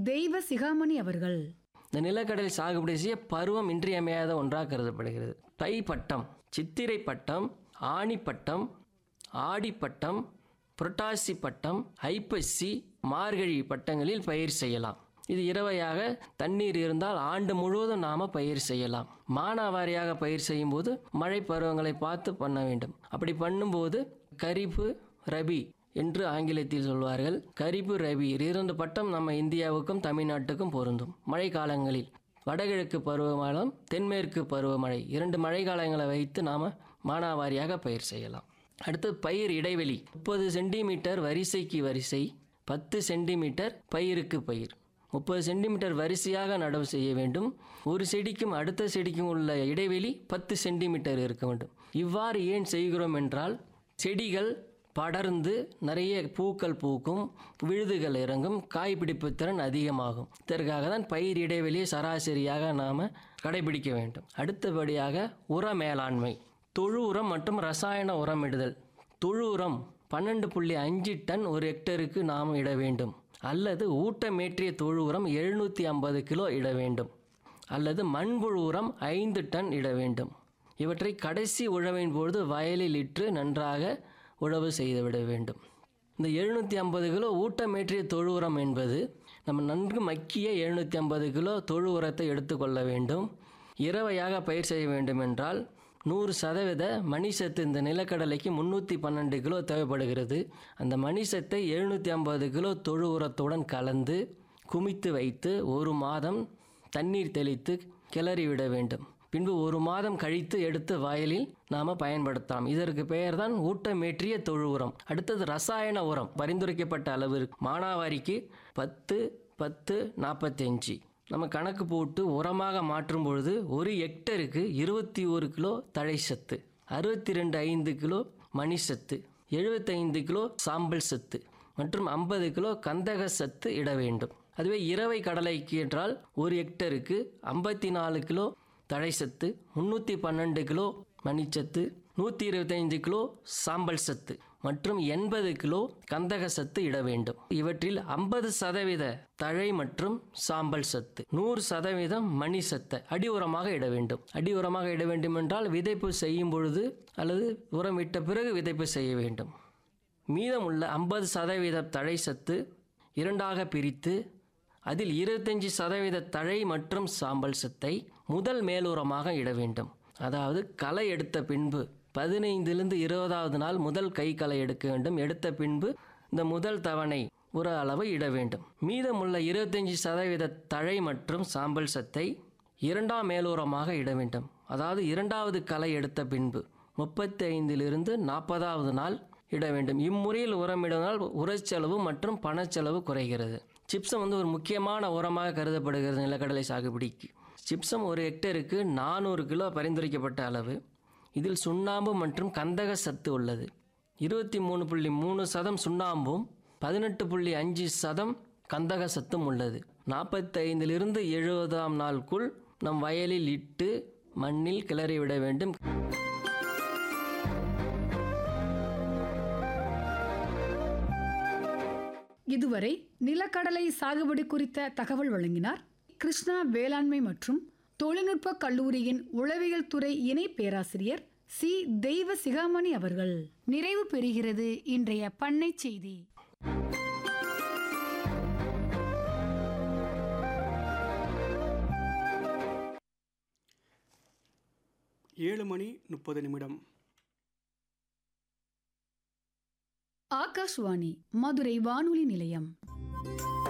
தெய்வ சிகாமணி அவர்கள் இந்த நிலக்கடலை சாகுபடி செய்ய பருவம் இன்றியமையாத ஒன்றாக கருதப்படுகிறது தை பட்டம் சித்திரை பட்டம் ஆணி பட்டம் ஆடி பட்டம் புரட்டாசி பட்டம் ஐப்பசி மார்கழி பட்டங்களில் பயிர் செய்யலாம் இது இரவையாக தண்ணீர் இருந்தால் ஆண்டு முழுவதும் நாம் பயிர் செய்யலாம் மானாவாரியாக பயிர் செய்யும்போது மழை பருவங்களை பார்த்து பண்ண வேண்டும் அப்படி பண்ணும்போது கரிப்பு ரபி என்று ஆங்கிலத்தில் சொல்வார்கள் கரிப்பு ரபி இரண்டு பட்டம் நம்ம இந்தியாவுக்கும் தமிழ்நாட்டுக்கும் பொருந்தும் மழை காலங்களில் வடகிழக்கு பருவமழம் தென்மேற்கு பருவமழை இரண்டு மழை காலங்களை வைத்து நாம் மானாவாரியாக பயிர் செய்யலாம் அடுத்து பயிர் இடைவெளி முப்பது சென்டிமீட்டர் வரிசைக்கு வரிசை பத்து சென்டிமீட்டர் பயிருக்கு பயிர் முப்பது சென்டிமீட்டர் வரிசையாக நடவு செய்ய வேண்டும் ஒரு செடிக்கும் அடுத்த செடிக்கும் உள்ள இடைவெளி பத்து சென்டிமீட்டர் இருக்க வேண்டும் இவ்வாறு ஏன் செய்கிறோம் என்றால் செடிகள் படர்ந்து நிறைய பூக்கள் பூக்கும் விழுதுகள் இறங்கும் காய் பிடிப்பு திறன் அதிகமாகும் இதற்காக தான் பயிர் இடைவெளியை சராசரியாக நாம் கடைபிடிக்க வேண்டும் அடுத்தபடியாக உர மேலாண்மை தொழு உரம் மற்றும் ரசாயன உரம் இடுதல் தொழு உரம் பன்னெண்டு புள்ளி அஞ்சு டன் ஒரு ஹெக்டருக்கு நாம் இட வேண்டும் அல்லது ஊட்டமேற்றிய தொழு உரம் எழுநூற்றி ஐம்பது கிலோ இட வேண்டும் அல்லது மண்புழு உரம் ஐந்து டன் இட வேண்டும் இவற்றை கடைசி உழவின் பொழுது வயலில் இட்டு நன்றாக உழவு செய்துவிட வேண்டும் இந்த எழுநூற்றி ஐம்பது கிலோ ஊட்டமேற்றிய தொழு உரம் என்பது நம்ம நன்கு மக்கிய எழுநூற்றி ஐம்பது கிலோ தொழு உரத்தை எடுத்துக்கொள்ள வேண்டும் இரவையாக பயிர் செய்ய வேண்டும் என்றால் நூறு சதவீத மணிசத்து இந்த நிலக்கடலைக்கு முந்நூற்றி பன்னெண்டு கிலோ தேவைப்படுகிறது அந்த மணிசத்தை எழுநூற்றி ஐம்பது கிலோ தொழு உரத்துடன் கலந்து குமித்து வைத்து ஒரு மாதம் தண்ணீர் தெளித்து கிளறி விட வேண்டும் பின்பு ஒரு மாதம் கழித்து எடுத்து வயலில் நாம் பயன்படுத்தலாம் இதற்கு பெயர் தான் ஊட்டமேற்றிய தொழு உரம் அடுத்தது ரசாயன உரம் பரிந்துரைக்கப்பட்ட அளவு மானாவாரிக்கு பத்து பத்து நாற்பத்தஞ்சு நம்ம கணக்கு போட்டு உரமாக மாற்றும் பொழுது ஒரு ஹெக்டருக்கு இருபத்தி ஒரு கிலோ தழை சத்து அறுபத்தி ரெண்டு ஐந்து கிலோ மணி சத்து எழுபத்தைந்து கிலோ சாம்பல் சத்து மற்றும் ஐம்பது கிலோ கந்தக சத்து இட வேண்டும் அதுவே இரவை கடலைக்கு என்றால் ஒரு ஹெக்டருக்கு ஐம்பத்தி நாலு கிலோ தழை சத்து முந்நூற்றி பன்னெண்டு கிலோ மணிச்சத்து நூற்றி இருபத்தைந்து கிலோ சாம்பல் சத்து மற்றும் எண்பது கிலோ கந்தக சத்து இட வேண்டும் இவற்றில் ஐம்பது சதவீத தழை மற்றும் சாம்பல் சத்து நூறு சதவீதம் மணி சத்தை அடி உரமாக இட வேண்டும் அடி உரமாக இட வேண்டும் என்றால் விதைப்பு செய்யும் பொழுது அல்லது உரம் இட்ட பிறகு விதைப்பு செய்ய வேண்டும் மீதமுள்ள ஐம்பது சதவீத தழை சத்து இரண்டாக பிரித்து அதில் இருபத்தஞ்சி சதவீத தழை மற்றும் சாம்பல் சத்தை முதல் மேலுரமாக இட வேண்டும் அதாவது களை எடுத்த பின்பு பதினைந்திலிருந்து இருபதாவது நாள் முதல் கை களை எடுக்க வேண்டும் எடுத்த பின்பு இந்த முதல் தவணை உர அளவை இட வேண்டும் மீதமுள்ள இருபத்தஞ்சி சதவீத தழை மற்றும் சாம்பல் சத்தை இரண்டாம் மேலுரமாக இட வேண்டும் அதாவது இரண்டாவது களை எடுத்த பின்பு முப்பத்தி ஐந்திலிருந்து நாற்பதாவது நாள் இட வேண்டும் இம்முறையில் உரமிடுவதால் உரச்செலவு மற்றும் பணச்செலவு குறைகிறது சிப்சம் வந்து ஒரு முக்கியமான உரமாக கருதப்படுகிறது நிலக்கடலை சாகுபடிக்கு சிப்சம் ஒரு ஹெக்டருக்கு நானூறு கிலோ பரிந்துரைக்கப்பட்ட அளவு இதில் சுண்ணாம்பு மற்றும் கந்தக சத்து உள்ளது இருபத்தி மூணு புள்ளி மூணு சதம் சுண்ணாம்பும் பதினெட்டு புள்ளி அஞ்சு சதம் கந்தக சத்தும் உள்ளது நாற்பத்தைந்திலிருந்து எழுபதாம் நாளுக்குள் நம் வயலில் இட்டு மண்ணில் கிளறி விட வேண்டும் இதுவரை நிலக்கடலை சாகுபடி குறித்த தகவல் வழங்கினார் கிருஷ்ணா வேளாண்மை மற்றும் தொழில்நுட்ப கல்லூரியின் உளவியல் துறை இணை பேராசிரியர் சி தெய்வ சிகாமணி அவர்கள் நிறைவு பெறுகிறது இன்றைய பண்ணை செய்தி ஏழு மணி முப்பது நிமிடம் ஆகாஷ்வாணி மதுரை வானொலி நிலையம்